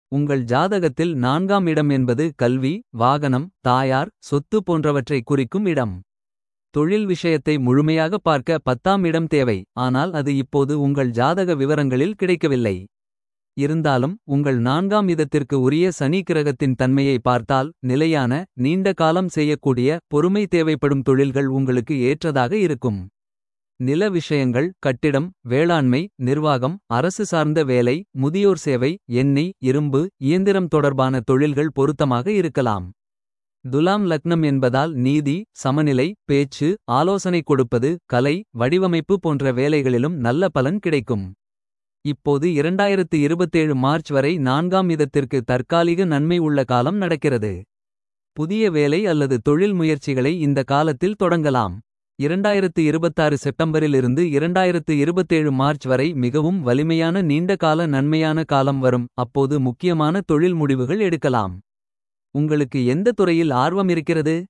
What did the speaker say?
உங்கள் ஜாதகத்தில் நான்காம் இடம் என்பது கல்வி வாகனம் தாயார் சொத்து போன்றவற்றை குறிக்கும் இடம் தொழில் விஷயத்தை முழுமையாக பார்க்க பத்தாம் இடம் தேவை ஆனால் அது இப்போது உங்கள் ஜாதக விவரங்களில் கிடைக்கவில்லை இருந்தாலும் உங்கள் நான்காம் இதத்திற்கு உரிய சனி கிரகத்தின் தன்மையை பார்த்தால் நிலையான நீண்ட காலம் செய்யக்கூடிய பொறுமை தேவைப்படும் தொழில்கள் உங்களுக்கு ஏற்றதாக இருக்கும் நில விஷயங்கள் கட்டிடம் வேளாண்மை நிர்வாகம் அரசு சார்ந்த வேலை முதியோர் சேவை எண்ணெய் இரும்பு இயந்திரம் தொடர்பான தொழில்கள் பொருத்தமாக இருக்கலாம் துலாம் லக்னம் என்பதால் நீதி சமநிலை பேச்சு ஆலோசனை கொடுப்பது கலை வடிவமைப்பு போன்ற வேலைகளிலும் நல்ல பலன் கிடைக்கும் இப்போது இரண்டாயிரத்து இருபத்தேழு மார்ச் வரை நான்காம் இதத்திற்கு தற்காலிக நன்மை உள்ள காலம் நடக்கிறது புதிய வேலை அல்லது தொழில் முயற்சிகளை இந்த காலத்தில் தொடங்கலாம் இரண்டாயிரத்து இருபத்தாறு செப்டம்பரில் இருந்து இரண்டாயிரத்து இருபத்தேழு மார்ச் வரை மிகவும் வலிமையான நீண்ட கால நன்மையான காலம் வரும் அப்போது முக்கியமான தொழில் முடிவுகள் எடுக்கலாம் உங்களுக்கு எந்த துறையில் ஆர்வம் இருக்கிறது